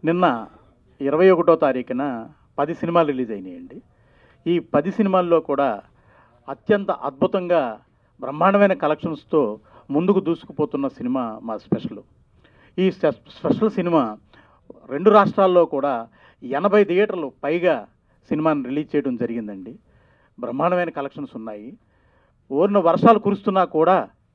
నిన్న ఇరవై ఒకటో తారీఖున పది సినిమాలు రిలీజ్ అయినాయండి ఈ పది సినిమాల్లో కూడా అత్యంత అద్భుతంగా బ్రహ్మాండమైన కలెక్షన్స్తో ముందుకు దూసుకుపోతున్న సినిమా మా స్పెషల్ ఈ స్పె- స్పెషల్ సినిమా రెండు రాష్ట్రాల్లో కూడా ఎనభై థియేటర్లు పైగా సినిమాని రిలీజ్ చేయడం జరిగిందండి బ్రహ్మాండమైన కలెక్షన్స్ ఉన్నాయి ఓరిన వర్షాలు కురుస్తున్నా కూడా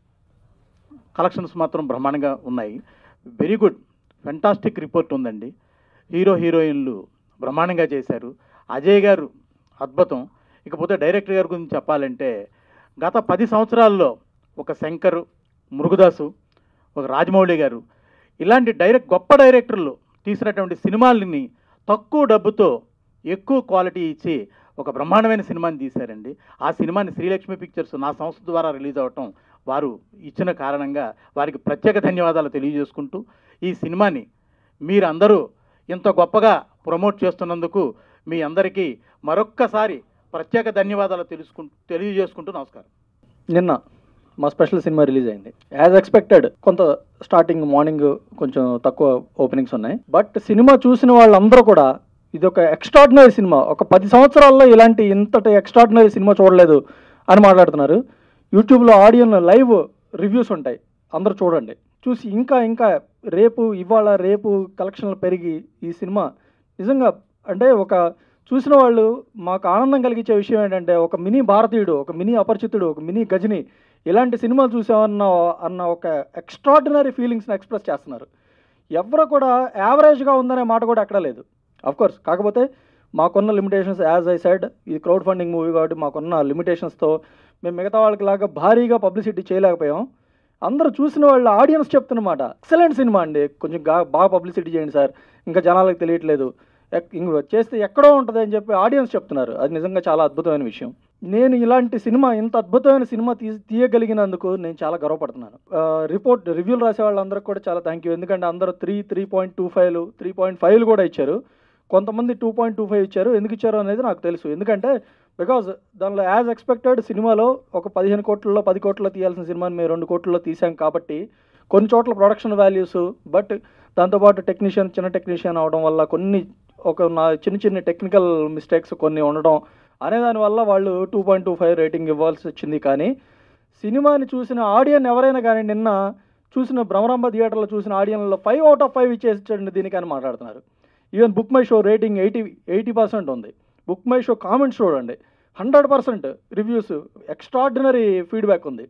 కలెక్షన్స్ మాత్రం బ్రహ్మాండంగా ఉన్నాయి వెరీ గుడ్ ఫెంటాస్టిక్ రిపోర్ట్ ఉందండి హీరో హీరోయిన్లు బ్రహ్మాండంగా చేశారు అజయ్ గారు అద్భుతం ఇకపోతే డైరెక్టర్ గారి గురించి చెప్పాలంటే గత పది సంవత్సరాల్లో ఒక శంకర్ మురుగుదాసు ఒక రాజమౌళి గారు ఇలాంటి డైరెక్ట్ గొప్ప డైరెక్టర్లు తీసినటువంటి సినిమాలని తక్కువ డబ్బుతో ఎక్కువ క్వాలిటీ ఇచ్చి ఒక బ్రహ్మాండమైన సినిమాని తీశారండి ఆ సినిమాని శ్రీలక్ష్మి పిక్చర్స్ నా సంస్థ ద్వారా రిలీజ్ అవటం వారు ఇచ్చిన కారణంగా వారికి ప్రత్యేక ధన్యవాదాలు తెలియజేసుకుంటూ ఈ సినిమాని మీరందరూ ఇంత గొప్పగా ప్రమోట్ చేస్తున్నందుకు మీ అందరికీ మరొక్కసారి ప్రత్యేక ధన్యవాదాలు తెలుసుకు తెలియజేసుకుంటూ నమస్కారం నిన్న మా స్పెషల్ సినిమా రిలీజ్ అయింది యాజ్ ఎక్స్పెక్టెడ్ కొంత స్టార్టింగ్ మార్నింగ్ కొంచెం తక్కువ ఓపెనింగ్స్ ఉన్నాయి బట్ సినిమా చూసిన వాళ్ళందరూ కూడా ఇది ఒక ఎక్స్ట్రాడినరీ సినిమా ఒక పది సంవత్సరాల్లో ఇలాంటి ఇంతటి ఎక్స్ట్రాడినరీ సినిమా చూడలేదు అని మాట్లాడుతున్నారు యూట్యూబ్లో ఆడియన్ లైవ్ రివ్యూస్ ఉంటాయి అందరూ చూడండి చూసి ఇంకా ఇంకా రేపు ఇవాళ రేపు కలెక్షన్లు పెరిగి ఈ సినిమా నిజంగా అంటే ఒక చూసిన వాళ్ళు మాకు ఆనందం కలిగించే విషయం ఏంటంటే ఒక మినీ భారతీయుడు ఒక మినీ అపరిచితుడు ఒక మినీ గజని ఇలాంటి సినిమాలు చూసామన్న అన్న ఒక ఎక్స్ట్రాడినరీ ఫీలింగ్స్ని ఎక్స్ప్రెస్ చేస్తున్నారు ఎవరు కూడా యావరేజ్గా ఉందనే మాట కూడా ఎక్కడ లేదు కోర్స్ కాకపోతే మాకున్న లిమిటేషన్స్ యాజ్ ఐ సైడ్ ఇది క్రౌడ్ ఫండింగ్ మూవీ కాబట్టి మాకున్న లిమిటేషన్స్తో మేము మిగతా వాళ్ళకి లాగా భారీగా పబ్లిసిటీ చేయలేకపోయాం అందరూ చూసిన వాళ్ళ ఆడియన్స్ చెప్తున్నమాట ఎక్సలెంట్ సినిమా అండి కొంచెం గా బాగా పబ్లిసిటీ చేయండి సార్ ఇంకా జనాలకు తెలియట్లేదు ఎక్- ఇంక చేస్తే ఎక్కడో ఉంటుంది అని చెప్పి ఆడియన్స్ చెప్తున్నారు అది నిజంగా చాలా అద్భుతమైన విషయం నేను ఇలాంటి సినిమా ఇంత అద్భుతమైన సినిమా తీ తీయగలిగినందుకు నేను చాలా గర్వపడుతున్నాను ఆ, రిపోర్ట్ రివ్యూలు రాసే వాళ్ళందరికీ కూడా చాలా థ్యాంక్ యూ ఎందుకంటే అందరూ త్రీ త్రీ పాయింట్ టూ ఫైవ్లు త్రీ పాయింట్ ఫైవ్లు కూడా ఇచ్చారు కొంతమంది టూ పాయింట్ టూ ఫైవ్ ఇచ్చారు ఎందుకు ఇచ్చారు అనేది నాకు తెలుసు ఎందుకంటే బికాజ్ దానిలో యాజ్ ఎక్స్పెక్టెడ్ సినిమాలో ఒక పదిహేను కోట్లలో పది కోట్లలో తీయాల్సిన సినిమాని మేము రెండు కోట్లలో తీసాం కాబట్టి కొన్ని చోట్ల ప్రొడక్షన్ వాల్యూస్ బట్ దాంతోపాటు టెక్నీషియన్ చిన్న టెక్నీషియన్ అవడం వల్ల కొన్ని ఒక నా చిన్న చిన్న టెక్నికల్ మిస్టేక్స్ కొన్ని ఉండడం అనే దానివల్ల వాళ్ళు two point two five rating ఇవ్వాల్సి వచ్చింది కానీ సినిమాని చూసిన ఆడియన్ ఎవరైనా కానీ నిన్న చూసిన భ్రమరాంబ థియేటర్లో చూసిన ఆడియన్లో ఫైవ్ అవుట్ ఆఫ్ ఫైవ్ ఇచ్చేసండి దీనికి అని మాట్లాడుతున్నారు even book my show rating eighty eighty percent ఉంది బుక్ మై షో కామెంట్స్ చూడండి hundred percent reviews extraordinary feedback ఉంది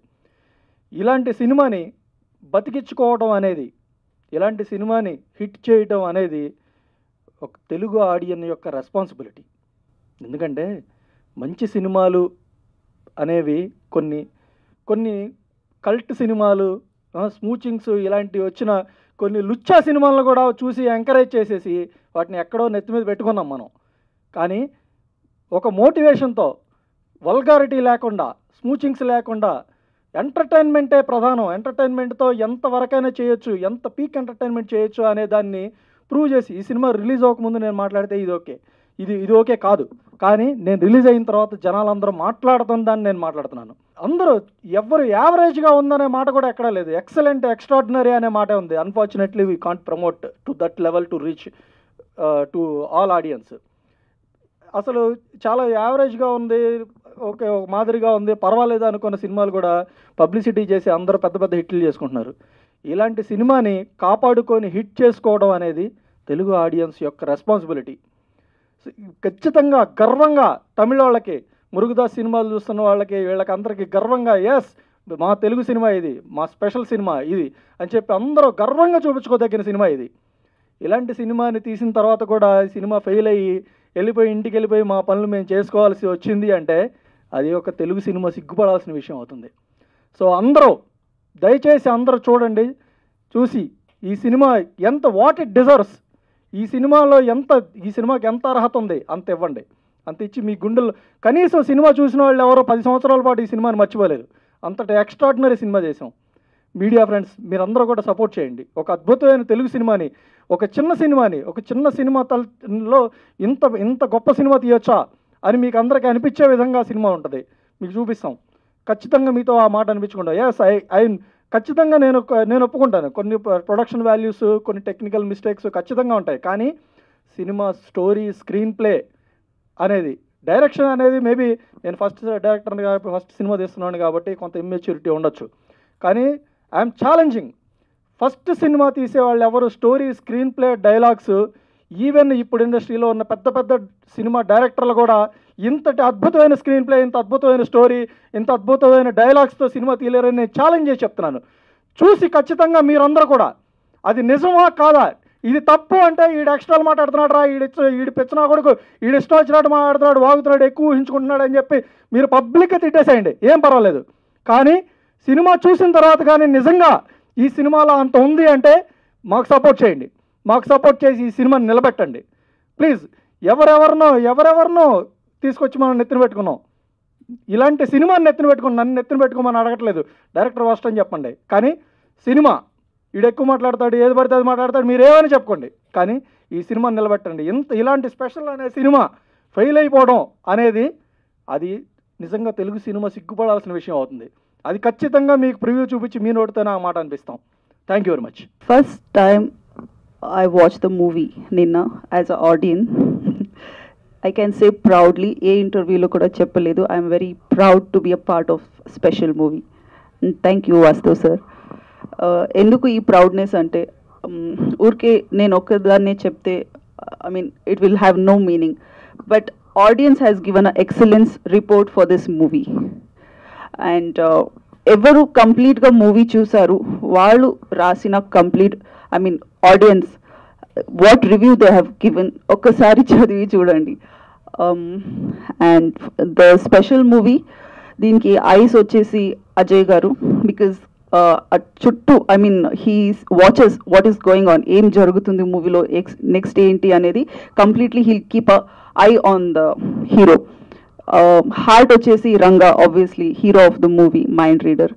ఇలాంటి సినిమాని బతికించుకోవడం అనేది ఇలాంటి సినిమాని హిట్ చేయటం అనేది ఒక తెలుగు ఆడియన్ యొక్క రెస్పాన్సిబిలిటీ ఎందుకంటే మంచి సినిమాలు అనేవి కొన్ని కొన్ని కల్ట్ సినిమాలు స్మూచింగ్స్ ఇలాంటివి వచ్చిన కొన్ని లుచ్చా సినిమాలను కూడా చూసి ఎంకరేజ్ చేసేసి వాటిని ఎక్కడో నెత్తి మీద పెట్టుకున్నాం మనం కానీ ఒక మోటివేషన్తో వల్గారిటీ లేకుండా స్మూచింగ్స్ లేకుండా ఎంటర్టైన్మెంటే ప్రధానం ఎంటర్టైన్మెంట్తో ఎంతవరకైనా చేయొచ్చు ఎంత పీక్ ఎంటర్టైన్మెంట్ చేయొచ్చు అనే దాన్ని ప్రూవ్ చేసి ఈ సినిమా రిలీజ్ అవ్వకముందు నేను మాట్లాడితే ఇది ఓకే ఇది ఇది ఓకే కాదు కానీ నేను రిలీజ్ అయిన తర్వాత జనాలందరూ మాట్లాడుతున్న దాన్ని నేను మాట్లాడుతున్నాను అందరూ ఎవరు యావరేజ్గా ఉందనే మాట కూడా ఎక్కడా లేదు ఎక్సలెంట్ ఎక్స్ట్రాడినరీ అనే మాట ఉంది unfortunately we can't promote to that level to reach to all audiences అసలు చాలా యావరేజ్గా ఉంది ఓకే ఒక మాదిరిగా ఉంది పర్వాలేదు అనుకున్న సినిమాలు కూడా పబ్లిసిటీ చేసి అందరూ పెద్ద పెద్ద హిట్లు చేసుకుంటున్నారు ఇలాంటి సినిమాని కాపాడుకొని హిట్ చేసుకోవడం అనేది తెలుగు ఆడియన్స్ యొక్క రెస్పాన్సిబిలిటీ ఖచ్చితంగా గర్వంగా తమిళ వాళ్ళకి మురుగుదాస్ సినిమాలు చూస్తున్న వాళ్ళకి వీళ్ళకి అందరికీ గర్వంగా ఎస్ మా తెలుగు సినిమా ఇది మా స్పెషల్ సినిమా ఇది అని చెప్పి అందరూ గర్వంగా చూపించుకోదగిన సినిమా ఇది ఇలాంటి సినిమాని తీసిన తర్వాత కూడా ఈ సినిమా ఫెయిల్ అయ్యి వెళ్ళిపోయి ఇంటికి వెళ్ళిపోయి మా పనులు మేము చేసుకోవాల్సి వచ్చింది అంటే అది ఒక తెలుగు సినిమా సిగ్గుపడాల్సిన విషయం అవుతుంది సో అందరూ దయచేసి అందరూ చూడండి చూసి ఈ సినిమా ఎంత వాట్ ఇట్ డిజర్వ్స్ ఈ సినిమాలో ఎంత ఈ సినిమాకి ఎంత అర్హత ఉంది అంత ఇవ్వండి అంత ఇచ్చి మీ గుండెల్లో కనీసం సినిమా చూసిన వాళ్ళు ఎవరో పది సంవత్సరాల పాటు ఈ సినిమాని మర్చిపోలేరు అంతటి ఎక్స్ట్రాడినరీ సినిమా చేసాం మీడియా ఫ్రెండ్స్ మీరందరూ కూడా సపోర్ట్ చేయండి ఒక అద్భుతమైన తెలుగు సినిమాని ఒక చిన్న సినిమాని ఒక చిన్న సినిమా తల్లో ఇంత ఇంత గొప్ప సినిమా తీయొచ్చా అని మీకు అందరికీ అనిపించే విధంగా సినిమా ఉంటుంది మీకు చూపిస్తాం ఖచ్చితంగా మీతో ఆ మాట అనిపించకుండా ఎస్ ఐ ఐ ఖచ్చితంగా నేను ఒక- నేను ఒప్పుకుంటాను కొన్ని ప్రొడక్షన్ వాల్యూస్ కొన్ని టెక్నికల్ మిస్టేక్స్ ఖచ్చితంగా ఉంటాయి కానీ సినిమా స్టోరీ స్క్రీన్ ప్లే అనేది డైరెక్షన్ అనేది మేబీ నేను ఫస్ట్ డైరెక్టర్ కాబట్టి ఫస్ట్ సినిమా తీస్తున్నాను కాబట్టి కొంత ఇమ్మెచ్యూరిటీ ఉండొచ్చు కానీ ఐఎమ్ ఛాలెంజింగ్ ఫస్ట్ సినిమా తీసే వాళ్ళు ఎవరు story screenplay dialogues even ఇప్పుడు ఇండస్ట్రీలో ఉన్న పెద్ద పెద్ద సినిమా డైరెక్టర్లు కూడా ఇంతటి అద్భుతమైన స్క్రీన్ ప్లే ఇంత అద్భుతమైన స్టోరీ ఇంత అద్భుతమైన డైలాగ్స్తో సినిమా తీయలేరని నేను ఛాలెంజ్ చేసి చెప్తున్నాను చూసి ఖచ్చితంగా మీరందరూ కూడా అది నిజమా కాదా ఇది తప్పు అంటే ఈడు ఎక్స్ట్రాలు మాట్లాడుతున్నాడు రా ఈడు ఇచ్చ- ఈడు పెచ్చినా కొడుకు ఈడు ఇష్టం వచ్చినట్టు మాట్లాడుతున్నాడు వాగుతున్నాడు ఎక్కువ ఊహించుకుంటున్నాడు అని చెప్పి మీరు పబ్లిక్గా తిట్టేసేయండి ఏం పర్వాలేదు కానీ సినిమా చూసిన తర్వాత కానీ నిజంగా ఈ సినిమాలో అంత ఉంది అంటే మాకు సపోర్ట్ చేయండి మాకు సపోర్ట్ చేసి ఈ సినిమాని నిలబెట్టండి ప్లీజ్ ఎవరెవరినో ఎవరెవరినో తీసుకొచ్చి మనం నెత్తిన పెట్టుకున్నాం ఇలాంటి సినిమాని నెత్తిన పెట్టుకుని నన్ను నెత్తిన పెట్టుకోమని అడగట్లేదు డైరెక్టర్ వాస్ట్ అని చెప్పండి కానీ సినిమా ఈడు ఎక్కువ మాట్లాడతాడు ఏది పడితే అది మాట్లాడతాడు మీరు ఏమని చెప్పుకోండి కానీ ఈ సినిమాని నిలబెట్టండి ఇంత ఇలాంటి స్పెషల్ అనే సినిమా ఫెయిల్ అయిపోవడం అనేది అది నిజంగా తెలుగు సినిమా సిగ్గుపడాల్సిన విషయం అవుతుంది అది ఖచ్చితంగా మీకు ప్రివ్యూ చూపించి మీ నోటితోనే ఆ మాట అనిపిస్తాం thank you very much First time I watched the movie Ninna as an audience. I can say proudly, ఏ ఇంటర్వ్యూలో కూడా చెప్పలేదు I'm very proud to be a part of special movie thank you Vastav sir ఎందుకు ఈ proudness అంటే um, ఊరికే నేను ఒక్కదాన్నే చెప్తే I mean it will have no meaning but audience has given a excellence report for this movie and ఎవరు కంప్లీట్గా movie చూసారు వాళ్ళు రాసిన complete I mean audience what review they have given ఒక్కసారి చదివి చూడండి అండ్ ద స్పెషల్ మూవీ దీనికి eyes వచ్చేసి అజయ్ గారు బికాజ్ చుట్టూ I mean he's watches what is going on ఏం జరుగుతుంది మూవీలో ఎక్స్ నెక్స్ట్ ఏంటి అనేది completely he'll keep a eye on the hero heart వచ్చేసి Ranga obviously hero of the movie mind reader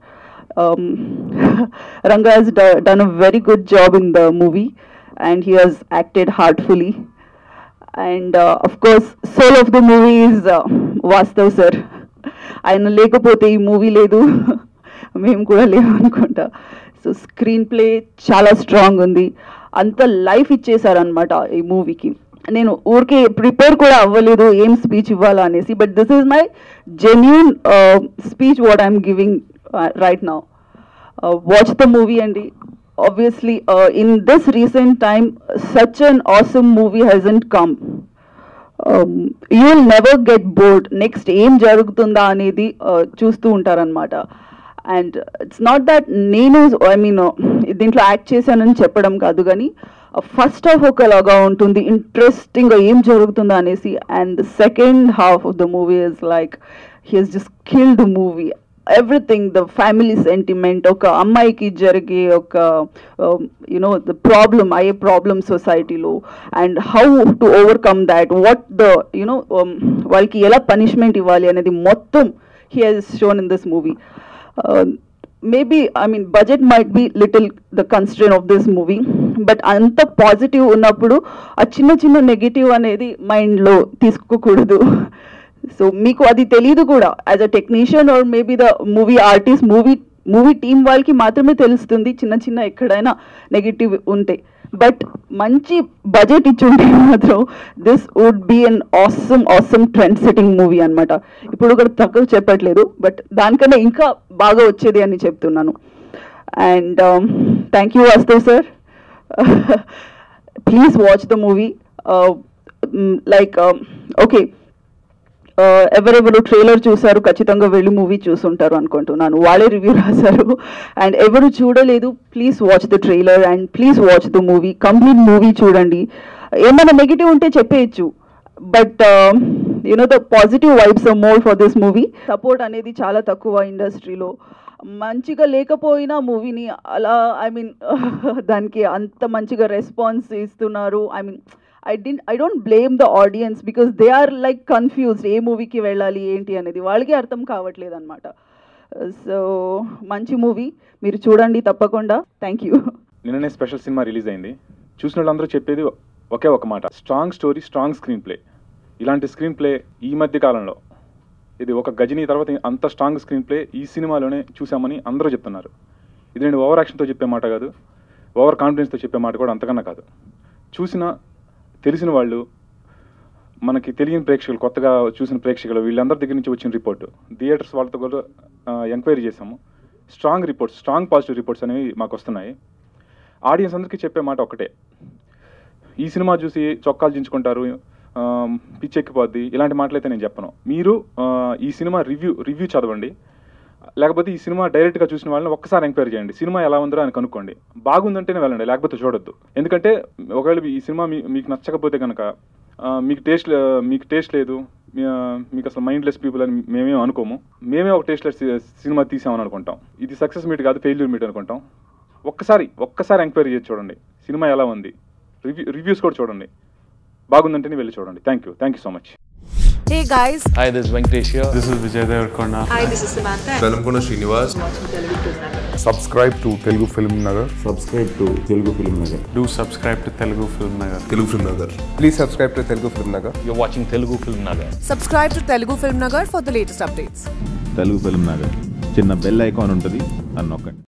Ranga has do- done a very good job in the movie and he has acted heartfully and uh, of course soul of the movie is uh, Vastav sir ఆయన లేకపోతే ఈ movie లేదు మేము కూడా లేవు అనుకుంటా so screenplay చాలా strong ఉంది అంత లైఫ్ ఇచ్చేసారనమాట ఈ మూవీకి నేను ఊరికే ప్రిపేర్ కూడా అవ్వలేదు ఏం స్పీచ్ ఇవ్వాలా అనేసి but this is my genuine speech what I'm giving right now watch the movie అండి obviously in this recent time such an awesome movie hasn't come you will never get bored next ఏం జరుగుతుందా అనేది uh, చూస్తూ ఉంటారనమాట and it's not that నేను I mean దీంట్లో act చేశానని చెప్పడం కాదు కానీ ఫస్ట్ హాఫ్ ఒకలాగా ఉంటుంది ఇంట్రెస్టింగ్గా ఏం జరుగుతుందా అనేసి and second half of the movie is like he he's just kill the movie everything the family sentiment ఒక అమ్మాయికి జరిగే ఒక యునో ద ప్రాబ్లమ్ అయ్యే ప్రాబ్లమ్ సొసైటీలో and how to overcome that what the you know వాళ్ళకి ఎలా పనిష్మెంట్ ఇవ్వాలి అనేది మొత్తం he has shown in this movie maybe I mean budget might be little the constrain of this movie but అంత positive ఉన్నప్పుడు ఆ చిన్న చిన్న నెగిటివ్ అనేది మైండ్లో తీసుకోకూడదు సో మీకు అది తెలియదు కూడా as a technician or maybe the movie artist movie movie team వాళ్ళకి మాత్రమే తెలుస్తుంది చిన్న చిన్న ఎక్కడైనా నెగిటివ్ ఉంటే బట్ మంచి బడ్జెట్ ఇచ్చుంటే మాత్రం this would be an awesome awesome trend setting movie అనమాట ఇప్పుడు కూడా తక్కువ చెప్పట్లేదు బట్ దానికన్నా ఇంకా బాగా వచ్చేది అని చెప్తున్నాను and thank you Vastav sir please watch the movie like okay ఎవరెవరు ట్రైలర్ చూసారు ఖచ్చితంగా వెళ్ళి మూవీ చూసుంటారు అనుకుంటున్నాను వాళ్ళే రివ్యూ రాశారు అండ్ ఎవరు చూడలేదు please watch the trailer and please watch the movie complete movie చూడండి ఏమైనా నెగిటివ్ ఉంటే చెప్పేయచ్చు but you know the positive vibes more for this movie support అనేది చాలా తక్కువ ఇండస్ట్రీలో మంచిగా లేకపోయినా మూవీని అలా ఐ మీన్ దానికి అంత మంచిగా రెస్పాన్స్ ఇస్తున్నారు I mean I didn't I don't blame the audience because they are like confused ఏ మూవీకి వెళ్ళాలి ఏంటి అనేది వాళ్ళకి అర్థం కావట్లేదు అనమాట సో మంచి మూవీ మీరు చూడండి తప్పకుండా థ్యాంక్ యూ నిన్ననే స్పెషల్ సినిమా రిలీజ్ అయింది చూసిన వాళ్ళందరూ చెప్పేది ఒకే ఒక మాట strong story strong screenplay ఇలాంటి స్క్రీన్ ప్లే ఈ మధ్య కాలంలో ఇది ఒక గజనీ తర్వాత అంత స్ట్రాంగ్ స్క్రీన్ ప్లే ఈ సినిమాలోనే చూసామని అందరూ చెప్తున్నారు ఇది నేను ఓవర్ యాక్షన్తో చెప్పే మాట కాదు ఓవర్ కాన్ఫిడెన్స్తో చెప్పే మాట కూడా అంతకన్నా కాదు చూసిన తెలిసిన వాళ్ళు మనకి తెలియని ప్రేక్షకులు కొత్తగా చూసిన ప్రేక్షకులు వీళ్ళందరి దగ్గర నుంచి వచ్చిన రిపోర్ట్ థియేటర్స్ వాళ్ళతో కూడా ఎంక్వైరీ చేసాము strong reports strong positive reports అనేవి మాకు వస్తున్నాయి ఆడియన్స్ అందరికీ చెప్పే మాట ఒకటే ఈ సినిమా చూసి చొక్కాలు చించుకుంటారు ఆ, పిచ్చెక్కిపోద్ది ఇలాంటి మాటలైతే నేను చెప్పను మీరు ఆ, ఈ సినిమా రివ్యూ రివ్యూ చదవండి లేకపోతే ఈ సినిమా డైరెక్ట్గా చూసిన వాళ్ళని ఒక్కసారి ఎంక్వైరీ చేయండి సినిమా ఎలా ఉందో అని కనుక్కోండి బాగుందంటేనే వెళ్ళండి లేకపోతే చూడొద్దు ఎందుకంటే ఒకవేళ ఈ సినిమా మీ- మీకు నచ్చకపోతే కనుక ఆ, మీకు టేస్ట్ మీకు టేస్ట్ లేదు మీ- ఆ, మీకు అసలు మైండ్లెస్ పీపుల్ అని మేమేం అనుకోము మేమే ఒక టేస్ట్లెస్ సినిమా తీసామని అనుకుంటాం ఇది సక్సెస్ మీట్ కాదు ఫెయిల్యూర్ మీట్ అనుకుంటాం ఒక్కసారి ఒక్కసారి ఎంక్వైరీ చేసి చూడండి సినిమా ఎలా ఉంది రివ్యూ రివ్యూస్ కూడా చూడండి బాగుందంటేనే వెళ్ళి చూడండి thank you thank you so much Hey guys, Hi, this is Venkatesh here. This is Vijay Devarkonda. hi, this is Samantha. Velankonda Srinivas subscribe to Telugu Film Nagar. subscribe to Telugu Film Nagar. Do subscribe to Telugu Film Nagar. Telugu film Nagar Please subscribe to Telugu Film Nagar. You're watching Telugu Film Nagar. Subscribe to Telugu Film Nagar for the latest updates. Telugu film Nagar చిన్న bell icon ఉంటుంది అని నొక్కండి